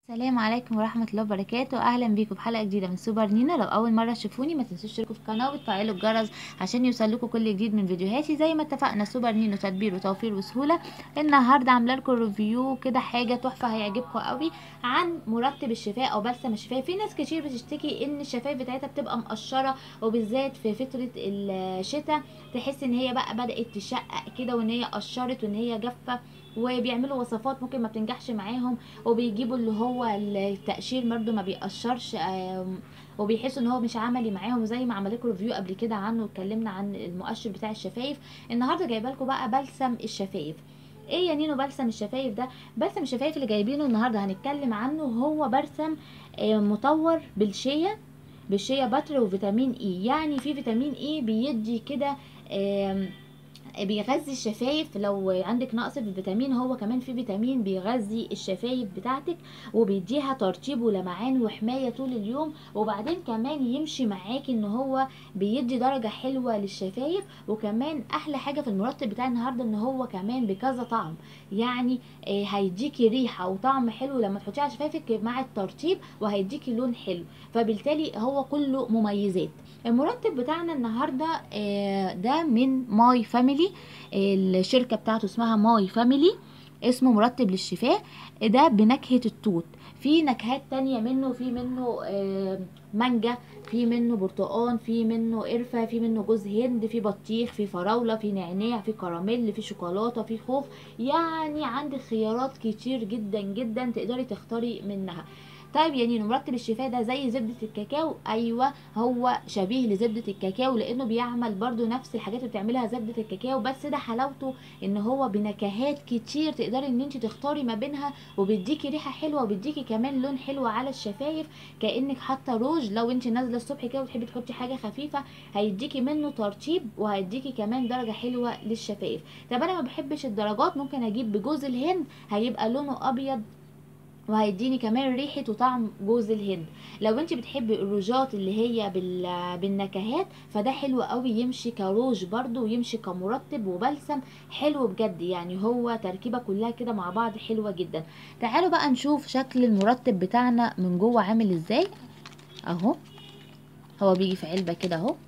السلام عليكم ورحمة الله وبركاته أهلا بيكم في حلقة جديدة من سوبر نينا لو أول مرة تشوفوني ما تنسوش تشتركوا في القناة وتفعلوا الجرس عشان يوصلكوا كل جديد من فيديوهاتي زي ما اتفقنا سوبر نينو تدبير وتوفير وسهولة النهاردة عاملة لكم ريفيو كده حاجة تحفة هيعجبكم قوي عن مرطب الشفاء أو بلسم الشفاء في ناس كتير بتشتكي إن الشفايف بتاعتها بتبقى مقشرة وبالذات في فترة الشتاء تحس إن هي بقى بدأت تشقق كده وإن هي قشرت وإن هي جافة وبيعملوا وصفات ممكن ما بتنجحش معاهم وبيجيبوا اللي هو التقشير برده ما بيقشرش آم، وبيحسوا ان هو مش عملي معاهم زي ما عمل لكم ريفيو قبل كده عنه واتكلمنا عن المؤشر بتاع الشفايف النهارده جايبه لكم بقى بلسم الشفايف ايه يا نينو بلسم الشفايف ده بلسم الشفايف اللي جايبينه النهارده هنتكلم عنه هو بلسم آه، مطور بالشيا بالشيا باتر وفيتامين اي يعني في فيتامين اي بيدي كده آم، بيغذي الشفايف لو عندك نقص في الفيتامين هو كمان في فيتامين بيغذي الشفايف بتاعتك وبيديها ترطيب ولمعان وحماية طول اليوم وبعدين كمان يمشي معاكي ان هو بيدي درجة حلوة للشفايف وكمان احلى حاجة في المرطب بتاع النهاردة ان هو كمان بكذا طعم يعني آه، هيديكي ريحة وطعم حلو لما تحطيه على شفايفك مع الترطيب وهيديكي لون حلو فبالتالي هو كله مميزات المرطب بتاعنا النهارده آه، ده من ماي فاميلي الشركه بتاعته اسمها ماي فاميلي اسمه مرطب للشفاه ده بنكهه التوت في نكهات تانية منه في منه آه، مانجا في منه برتقان في منه قرفة في منه جوز هند في بطيخ في فراولة في نعناع في كراميل في شوكولاتة في خوخ يعني عندك خيارات كتير جدا جدا تقدري تختاري منها طيب يا نينو مرطب الشفاه ده زي زبدة الكاكاو ايوه هو شبيه لزبدة الكاكاو لانه بيعمل برضو نفس الحاجات اللي بتعملها زبدة الكاكاو بس ده حلاوته ان هو بنكهات كتير تقدري ان انت تختاري ما بينها وبيديكي ريحة حلوة وبيديكي كمان لون حلو على الشفايف كانك حاطه روج لو انت نازله الصبح كده وتحبي تحطي حاجه خفيفه هيديكي منه ترطيب وهيديكي كمان درجه حلوه للشفايف طب انا ما بحبش الدرجات ممكن اجيب بجوز الهند هيبقى لونه ابيض وهيديني كمان ريحة وطعم جوز الهند لو انت بتحبي الروجات اللي هي بال... بالنكهات فده حلو قوي يمشي كروج برضو ويمشي كمرطب وبلسم حلو بجد يعني هو تركيبة كلها كده مع بعض حلوة جدا تعالوا بقى نشوف شكل المرطب بتاعنا من جوه عامل ازاي اهو هو بيجي في علبة كده اهو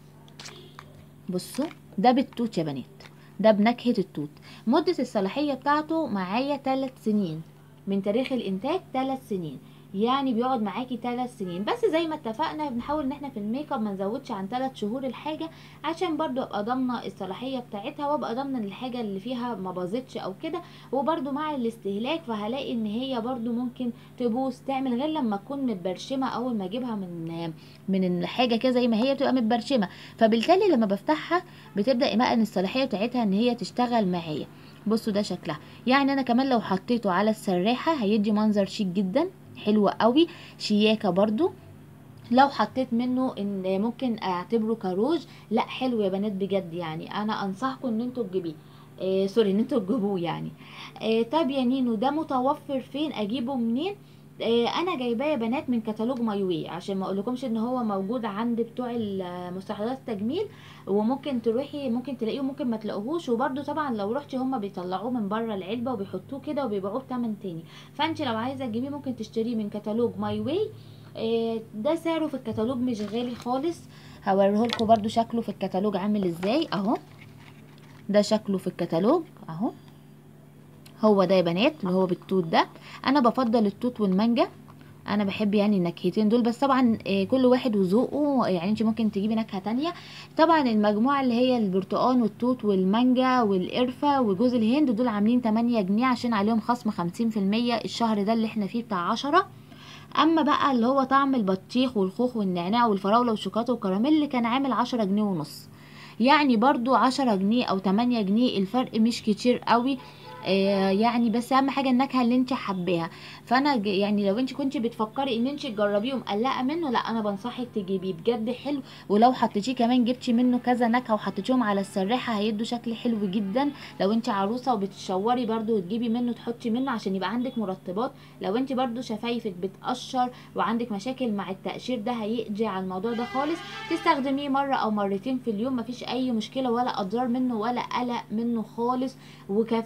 بصوا ده بالتوت يا بنات ده بنكهة التوت مدة الصلاحية بتاعته معايا 3 سنين من تاريخ الانتاج 3 سنين يعني بيقعد معاكي 3 سنين بس زي ما اتفقنا بنحاول ان احنا في الميك اب ما نزودش عن 3 شهور الحاجه عشان برضو ابقى ضامنه الصلاحيه بتاعتها وابقى ضامنه ان الحاجه اللي فيها ما باظتش او كده وبرضو مع الاستهلاك فهلاقي ان هي برضو ممكن تبوظ تعمل غير لما تكون متبرشمه اول ما اجيبها من من الحاجه كده زي ما هي بتبقى متبرشمه فبالتالي لما بفتحها بتبدا بقى ان الصلاحيه بتاعتها ان هي تشتغل معايا بصوا ده شكلها يعني انا كمان لو حطيته على السراحه هيدي منظر شيك جدا حلو قوي شياكه برضو لو حطيت منه ان ممكن اعتبره كروج لا حلو يا بنات بجد يعني انا انصحكم ان انتوا تجيبيه آه سوري ان انتوا تجيبوه يعني آه طب يا نينو ده متوفر فين اجيبه منين آه انا جايباه يا بنات من كتالوج مايوي عشان ما اقولكمش ان هو موجود عند بتوع مستحضرات التجميل وممكن تروحي ممكن تلاقيه وممكن ما تلاقوهوش وبرده طبعا لو رحتي هما بيطلعوه من بره العلبه وبيحطوه كده وبيبيعوه بثمن تاني فانت لو عايزه تجيبيه ممكن تشتريه من كتالوج ماي واي آه، ده سعره في الكتالوج مش غالي خالص هوريه لكم برده شكله في الكتالوج عامل ازاي اهو ده شكله في الكتالوج اهو هو ده يا بنات اللي هو بالتوت ده انا بفضل التوت والمانجا انا بحب يعني النكهتين دول بس طبعا آه، كل واحد وذوقه يعني انت ممكن تجيبي نكهه تانية طبعا المجموعه اللي هي البرتقال والتوت والمانجا والقرفه وجوز الهند دول عاملين 8 جنيه عشان عليهم خصم 50% الشهر ده اللي احنا فيه بتاع 10 اما بقى اللي هو طعم البطيخ والخوخ والنعناع والفراوله والشوكولاته والكراميل اللي كان عامل 10 جنيه ونص يعني برضو 10 جنيه او 8 جنيه الفرق مش كتير قوي آه، يعني بس اهم حاجه النكهه اللي انت حباها فانا ج- يعني لو انت كنت بتفكري ان انت تجربيه ومقلقه منه لا انا بنصحك تجيبيه بجد حلو ولو حطيتيه كمان جبتي منه كذا نكهه وحطيتيهم على السراحه هيدوا شكل حلو جدا لو انت عروسه وبتشوري برضو وتجيبي منه تحطي منه عشان يبقى عندك مرطبات لو انت برضو شفايفك بتقشر وعندك مشاكل مع التقشير ده هيقضي على الموضوع ده خالص تستخدميه مره او مرتين في اليوم مفيش اي مشكله ولا اضرار منه ولا قلق منه خالص وكفايه ان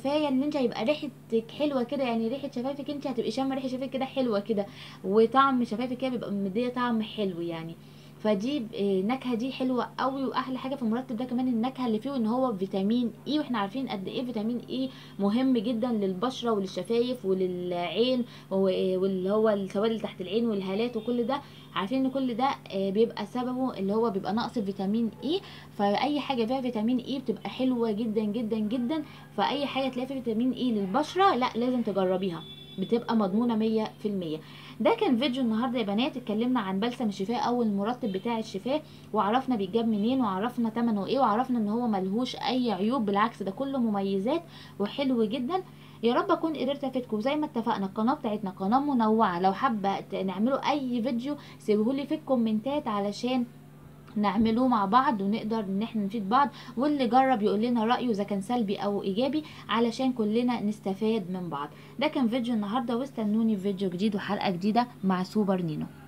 ان انت هيبقى ريحتك حلوه كده يعني ريحه شفايفك انت هتبقي شامه ريحه شفايفك كده حلوه كده وطعم شفايفك كده بيبقى مديه طعم حلو يعني فدي النكهه دي حلوه قوي واحلى حاجه في المرطب ده كمان النكهه اللي فيه ان هو فيتامين اي واحنا عارفين قد ايه فيتامين اي مهم جدا للبشره وللشفايف وللعين واللي هو السواد تحت العين والهالات وكل ده عارفين ان كل ده بيبقى سببه اللي هو بيبقى نقص فيتامين اي فاي حاجه فيها فيتامين اي بتبقى حلوه جدا جدا جدا فاي حاجه تلاقي فيها فيتامين اي للبشره لا لازم تجربيها بتبقى مضمونه مية في المية ده كان فيديو النهارده يا بنات اتكلمنا عن بلسم الشفاء او المرطب بتاع الشفاء وعرفنا بيتجاب منين وعرفنا ثمنه ايه وعرفنا ان هو ملهوش اي عيوب بالعكس ده كله مميزات وحلو جدا يا رب اكون قدرت افيدكم زي ما اتفقنا القناه بتاعتنا قناه منوعه لو حابه نعمله اي فيديو سيبهولي في الكومنتات علشان نعمله مع بعض ونقدر ان احنا نفيد بعض واللي جرب يقول لنا رايه اذا كان سلبي او ايجابي علشان كلنا نستفاد من بعض ده كان فيديو النهارده واستنوني في فيديو جديد وحلقه جديده مع سوبر نينو